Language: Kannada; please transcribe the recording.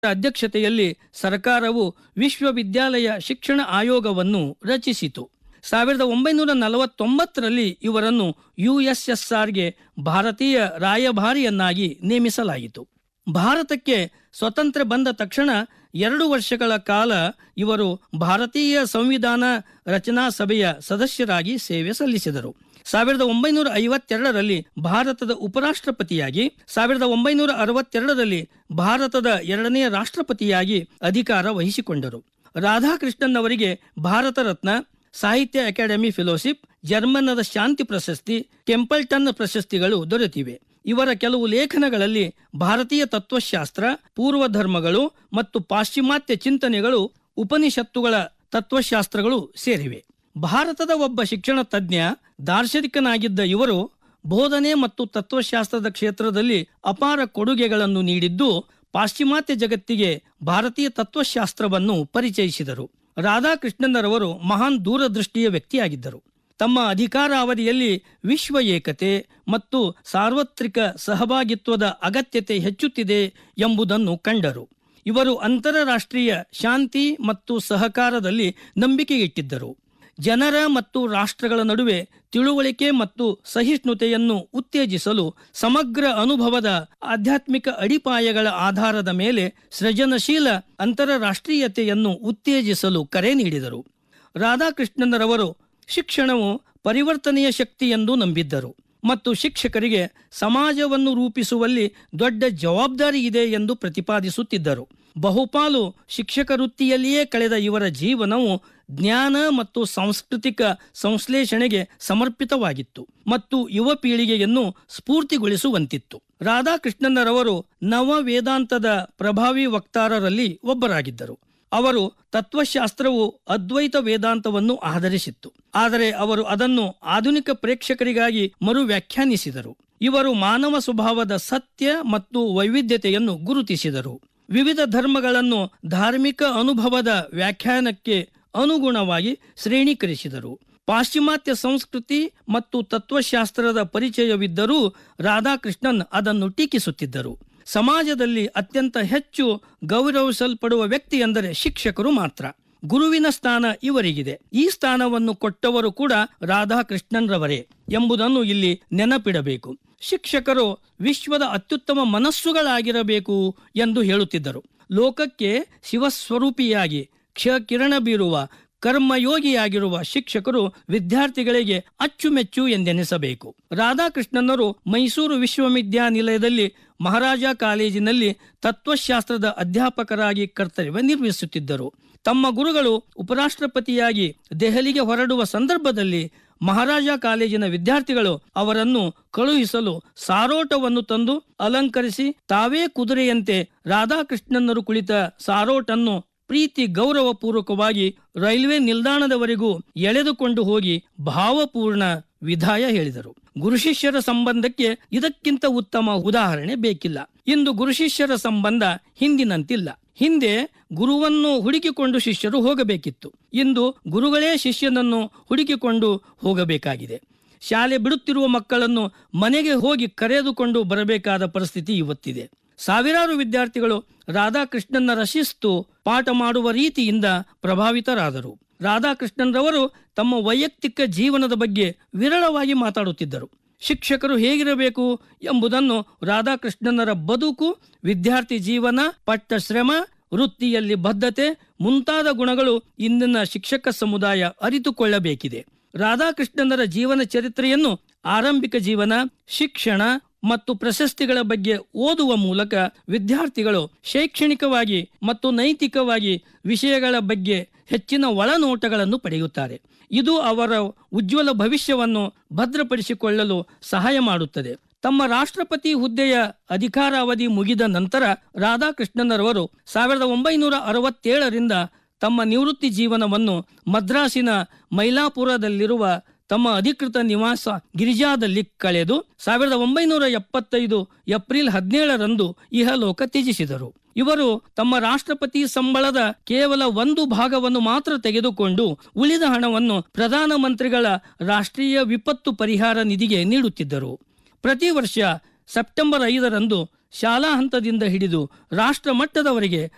ಅಧ್ಯಕ್ಷತೆಯಲ್ಲಿ ಸರ್ಕಾರವು ವಿಶ್ವವಿದ್ಯಾಲಯ ಶಿಕ್ಷಣ ಆಯೋಗವನ್ನು ರಚಿಸಿತು ಸಾವಿರದ ಒಂಬೈನೂರ ನಲವತ್ತೊಂಬತ್ತರಲ್ಲಿ ಇವರನ್ನು ಯುಎಸ್ಎಸ್ಆರ್ಗೆ ಭಾರತೀಯ ರಾಯಭಾರಿಯನ್ನಾಗಿ ನೇಮಿಸಲಾಯಿತು ಭಾರತಕ್ಕೆ ಸ್ವತಂತ್ರ ಬಂದ ತಕ್ಷಣ ಎರಡು ವರ್ಷಗಳ ಕಾಲ ಇವರು ಭಾರತೀಯ ಸಂವಿಧಾನ ರಚನಾ ಸಭೆಯ ಸದಸ್ಯರಾಗಿ ಸೇವೆ ಸಲ್ಲಿಸಿದರು ಸಾವಿರದ ಒಂಬೈನೂರ ಐವತ್ತೆರಡರಲ್ಲಿ ಭಾರತದ ಉಪರಾಷ್ಟ್ರಪತಿಯಾಗಿ ಸಾವಿರದ ಒಂಬೈನೂರ ಅರವತ್ತೆರಡರಲ್ಲಿ ಭಾರತದ ಎರಡನೆಯ ರಾಷ್ಟ್ರಪತಿಯಾಗಿ ಅಧಿಕಾರ ವಹಿಸಿಕೊಂಡರು ರಾಧಾಕೃಷ್ಣನ್ ಅವರಿಗೆ ಭಾರತ ರತ್ನ ಸಾಹಿತ್ಯ ಅಕಾಡೆಮಿ ಫೆಲೋಶಿಪ್ ಜರ್ಮನ್ನದ ಶಾಂತಿ ಪ್ರಶಸ್ತಿ ಟೆಂಪಲ್ಟನ್ ಪ್ರಶಸ್ತಿಗಳು ದೊರೆತಿವೆ ಇವರ ಕೆಲವು ಲೇಖನಗಳಲ್ಲಿ ಭಾರತೀಯ ತತ್ವಶಾಸ್ತ್ರ ಪೂರ್ವ ಧರ್ಮಗಳು ಮತ್ತು ಪಾಶ್ಚಿಮಾತ್ಯ ಚಿಂತನೆಗಳು ಉಪನಿಷತ್ತುಗಳ ತತ್ವಶಾಸ್ತ್ರಗಳು ಸೇರಿವೆ ಭಾರತದ ಒಬ್ಬ ಶಿಕ್ಷಣ ತಜ್ಞ ದಾರ್ಶನಿಕನಾಗಿದ್ದ ಇವರು ಬೋಧನೆ ಮತ್ತು ತತ್ವಶಾಸ್ತ್ರದ ಕ್ಷೇತ್ರದಲ್ಲಿ ಅಪಾರ ಕೊಡುಗೆಗಳನ್ನು ನೀಡಿದ್ದು ಪಾಶ್ಚಿಮಾತ್ಯ ಜಗತ್ತಿಗೆ ಭಾರತೀಯ ತತ್ವಶಾಸ್ತ್ರವನ್ನು ಪರಿಚಯಿಸಿದರು ರಾಧಾಕೃಷ್ಣನ್ನರವರು ಮಹಾನ್ ದೂರದೃಷ್ಟಿಯ ವ್ಯಕ್ತಿಯಾಗಿದ್ದರು ತಮ್ಮ ಅಧಿಕಾರಾವಧಿಯಲ್ಲಿ ವಿಶ್ವ ಏಕತೆ ಮತ್ತು ಸಾರ್ವತ್ರಿಕ ಸಹಭಾಗಿತ್ವದ ಅಗತ್ಯತೆ ಹೆಚ್ಚುತ್ತಿದೆ ಎಂಬುದನ್ನು ಕಂಡರು ಇವರು ಅಂತಾರಾಷ್ಟ್ರೀಯ ಶಾಂತಿ ಮತ್ತು ಸಹಕಾರದಲ್ಲಿ ನಂಬಿಕೆ ಇಟ್ಟಿದ್ದರು ಜನರ ಮತ್ತು ರಾಷ್ಟ್ರಗಳ ನಡುವೆ ತಿಳುವಳಿಕೆ ಮತ್ತು ಸಹಿಷ್ಣುತೆಯನ್ನು ಉತ್ತೇಜಿಸಲು ಸಮಗ್ರ ಅನುಭವದ ಆಧ್ಯಾತ್ಮಿಕ ಅಡಿಪಾಯಗಳ ಆಧಾರದ ಮೇಲೆ ಸೃಜನಶೀಲ ಅಂತಾರಾಷ್ಟ್ರೀಯತೆಯನ್ನು ಉತ್ತೇಜಿಸಲು ಕರೆ ನೀಡಿದರು ರಾಧಾಕೃಷ್ಣನರವರು ಶಿಕ್ಷಣವು ಪರಿವರ್ತನೆಯ ಶಕ್ತಿ ಎಂದು ನಂಬಿದ್ದರು ಮತ್ತು ಶಿಕ್ಷಕರಿಗೆ ಸಮಾಜವನ್ನು ರೂಪಿಸುವಲ್ಲಿ ದೊಡ್ಡ ಜವಾಬ್ದಾರಿ ಇದೆ ಎಂದು ಪ್ರತಿಪಾದಿಸುತ್ತಿದ್ದರು ಬಹುಪಾಲು ಶಿಕ್ಷಕ ವೃತ್ತಿಯಲ್ಲಿಯೇ ಕಳೆದ ಇವರ ಜೀವನವು ಜ್ಞಾನ ಮತ್ತು ಸಾಂಸ್ಕೃತಿಕ ಸಂಶ್ಲೇಷಣೆಗೆ ಸಮರ್ಪಿತವಾಗಿತ್ತು ಮತ್ತು ಯುವ ಪೀಳಿಗೆಯನ್ನು ಸ್ಫೂರ್ತಿಗೊಳಿಸುವಂತಿತ್ತು ರಾಧಾಕೃಷ್ಣನ್ನರವರು ನವ ವೇದಾಂತದ ಪ್ರಭಾವಿ ವಕ್ತಾರರಲ್ಲಿ ಒಬ್ಬರಾಗಿದ್ದರು ಅವರು ತತ್ವಶಾಸ್ತ್ರವು ಅದ್ವೈತ ವೇದಾಂತವನ್ನು ಆಧರಿಸಿತ್ತು ಆದರೆ ಅವರು ಅದನ್ನು ಆಧುನಿಕ ಪ್ರೇಕ್ಷಕರಿಗಾಗಿ ಮರು ವ್ಯಾಖ್ಯಾನಿಸಿದರು ಇವರು ಮಾನವ ಸ್ವಭಾವದ ಸತ್ಯ ಮತ್ತು ವೈವಿಧ್ಯತೆಯನ್ನು ಗುರುತಿಸಿದರು ವಿವಿಧ ಧರ್ಮಗಳನ್ನು ಧಾರ್ಮಿಕ ಅನುಭವದ ವ್ಯಾಖ್ಯಾನಕ್ಕೆ ಅನುಗುಣವಾಗಿ ಶ್ರೇಣೀಕರಿಸಿದರು ಪಾಶ್ಚಿಮಾತ್ಯ ಸಂಸ್ಕೃತಿ ಮತ್ತು ತತ್ವಶಾಸ್ತ್ರದ ಪರಿಚಯವಿದ್ದರೂ ರಾಧಾಕೃಷ್ಣನ್ ಅದನ್ನು ಟೀಕಿಸುತ್ತಿದ್ದರು ಸಮಾಜದಲ್ಲಿ ಅತ್ಯಂತ ಹೆಚ್ಚು ಗೌರವಿಸಲ್ಪಡುವ ವ್ಯಕ್ತಿ ಎಂದರೆ ಶಿಕ್ಷಕರು ಮಾತ್ರ ಗುರುವಿನ ಸ್ಥಾನ ಇವರಿಗಿದೆ ಈ ಸ್ಥಾನವನ್ನು ಕೊಟ್ಟವರು ಕೂಡ ರಾಧಾಕೃಷ್ಣನ್ರವರೇ ಎಂಬುದನ್ನು ಇಲ್ಲಿ ನೆನಪಿಡಬೇಕು ಶಿಕ್ಷಕರು ವಿಶ್ವದ ಅತ್ಯುತ್ತಮ ಮನಸ್ಸುಗಳಾಗಿರಬೇಕು ಎಂದು ಹೇಳುತ್ತಿದ್ದರು ಲೋಕಕ್ಕೆ ಶಿವಸ್ವರೂಪಿಯಾಗಿ ಕ್ಷ ಕಿರಣ ಬೀರುವ ಕರ್ಮಯೋಗಿಯಾಗಿರುವ ಶಿಕ್ಷಕರು ವಿದ್ಯಾರ್ಥಿಗಳಿಗೆ ಅಚ್ಚುಮೆಚ್ಚು ಎಂದೆನಿಸಬೇಕು ರಾಧಾಕೃಷ್ಣನರು ಮೈಸೂರು ವಿಶ್ವವಿದ್ಯಾನಿಲಯದಲ್ಲಿ ಮಹಾರಾಜ ಕಾಲೇಜಿನಲ್ಲಿ ತತ್ವಶಾಸ್ತ್ರದ ಅಧ್ಯಾಪಕರಾಗಿ ಕರ್ತವ್ಯ ನಿರ್ವಹಿಸುತ್ತಿದ್ದರು ತಮ್ಮ ಗುರುಗಳು ಉಪರಾಷ್ಟ್ರಪತಿಯಾಗಿ ದೆಹಲಿಗೆ ಹೊರಡುವ ಸಂದರ್ಭದಲ್ಲಿ ಮಹಾರಾಜ ಕಾಲೇಜಿನ ವಿದ್ಯಾರ್ಥಿಗಳು ಅವರನ್ನು ಕಳುಹಿಸಲು ಸಾರೋಟವನ್ನು ತಂದು ಅಲಂಕರಿಸಿ ತಾವೇ ಕುದುರೆಯಂತೆ ರಾಧಾಕೃಷ್ಣನ್ನರು ಕುಳಿತ ಸಾರೋಟನ್ನು ಪ್ರೀತಿ ಗೌರವಪೂರ್ವಕವಾಗಿ ರೈಲ್ವೆ ನಿಲ್ದಾಣದವರೆಗೂ ಎಳೆದುಕೊಂಡು ಹೋಗಿ ಭಾವಪೂರ್ಣ ವಿಧಾಯ ಹೇಳಿದರು ಗುರು ಶಿಷ್ಯರ ಸಂಬಂಧಕ್ಕೆ ಇದಕ್ಕಿಂತ ಉತ್ತಮ ಉದಾಹರಣೆ ಬೇಕಿಲ್ಲ ಇಂದು ಗುರು ಶಿಷ್ಯರ ಸಂಬಂಧ ಹಿಂದಿನಂತಿಲ್ಲ ಹಿಂದೆ ಗುರುವನ್ನು ಹುಡುಕಿಕೊಂಡು ಶಿಷ್ಯರು ಹೋಗಬೇಕಿತ್ತು ಇಂದು ಗುರುಗಳೇ ಶಿಷ್ಯನನ್ನು ಹುಡುಕಿಕೊಂಡು ಹೋಗಬೇಕಾಗಿದೆ ಶಾಲೆ ಬಿಡುತ್ತಿರುವ ಮಕ್ಕಳನ್ನು ಮನೆಗೆ ಹೋಗಿ ಕರೆದುಕೊಂಡು ಬರಬೇಕಾದ ಪರಿಸ್ಥಿತಿ ಇವತ್ತಿದೆ ಸಾವಿರಾರು ವಿದ್ಯಾರ್ಥಿಗಳು ರಾಧಾಕೃಷ್ಣನ್ನರ ಶಿಸ್ತು ಪಾಠ ಮಾಡುವ ರೀತಿಯಿಂದ ಪ್ರಭಾವಿತರಾದರು ರಾಧಾಕೃಷ್ಣನ್ರವರು ತಮ್ಮ ವೈಯಕ್ತಿಕ ಜೀವನದ ಬಗ್ಗೆ ವಿರಳವಾಗಿ ಮಾತಾಡುತ್ತಿದ್ದರು ಶಿಕ್ಷಕರು ಹೇಗಿರಬೇಕು ಎಂಬುದನ್ನು ರಾಧಾಕೃಷ್ಣನ್ನರ ಬದುಕು ವಿದ್ಯಾರ್ಥಿ ಜೀವನ ಪಟ್ಟ ಶ್ರಮ ವೃತ್ತಿಯಲ್ಲಿ ಬದ್ಧತೆ ಮುಂತಾದ ಗುಣಗಳು ಇಂದಿನ ಶಿಕ್ಷಕ ಸಮುದಾಯ ಅರಿತುಕೊಳ್ಳಬೇಕಿದೆ ರಾಧಾಕೃಷ್ಣನ್ನರ ಜೀವನ ಚರಿತ್ರೆಯನ್ನು ಆರಂಭಿಕ ಜೀವನ ಶಿಕ್ಷಣ ಮತ್ತು ಪ್ರಶಸ್ತಿಗಳ ಬಗ್ಗೆ ಓದುವ ಮೂಲಕ ವಿದ್ಯಾರ್ಥಿಗಳು ಶೈಕ್ಷಣಿಕವಾಗಿ ಮತ್ತು ನೈತಿಕವಾಗಿ ವಿಷಯಗಳ ಬಗ್ಗೆ ಹೆಚ್ಚಿನ ಒಳನೋಟಗಳನ್ನು ಪಡೆಯುತ್ತಾರೆ ಇದು ಅವರ ಉಜ್ವಲ ಭವಿಷ್ಯವನ್ನು ಭದ್ರಪಡಿಸಿಕೊಳ್ಳಲು ಸಹಾಯ ಮಾಡುತ್ತದೆ ತಮ್ಮ ರಾಷ್ಟ್ರಪತಿ ಹುದ್ದೆಯ ಅಧಿಕಾರಾವಧಿ ಮುಗಿದ ನಂತರ ರಾಧಾಕೃಷ್ಣನರವರು ಸಾವಿರದ ಒಂಬೈನೂರ ಅರವತ್ತೇಳರಿಂದ ತಮ್ಮ ನಿವೃತ್ತಿ ಜೀವನವನ್ನು ಮದ್ರಾಸಿನ ಮೈಲಾಪುರದಲ್ಲಿರುವ ತಮ್ಮ ಅಧಿಕೃತ ನಿವಾಸ ಗಿರಿಜಾದಲ್ಲಿ ಕಳೆದು ಸಾವಿರದ ಒಂಬೈನೂರ ಎಪ್ಪತ್ತೈದು ಏಪ್ರಿಲ್ ಹದಿನೇಳರಂದು ಇಹಲೋಕ ತ್ಯಜಿಸಿದರು ಇವರು ತಮ್ಮ ರಾಷ್ಟ್ರಪತಿ ಸಂಬಳದ ಕೇವಲ ಒಂದು ಭಾಗವನ್ನು ಮಾತ್ರ ತೆಗೆದುಕೊಂಡು ಉಳಿದ ಹಣವನ್ನು ಪ್ರಧಾನಮಂತ್ರಿಗಳ ರಾಷ್ಟ್ರೀಯ ವಿಪತ್ತು ಪರಿಹಾರ ನಿಧಿಗೆ ನೀಡುತ್ತಿದ್ದರು ಪ್ರತಿ ವರ್ಷ ಸೆಪ್ಟೆಂಬರ್ ಐದರಂದು ಶಾಲಾ ಹಂತದಿಂದ ಹಿಡಿದು ರಾಷ್ಟ್ರ ಮಟ್ಟದವರೆಗೆ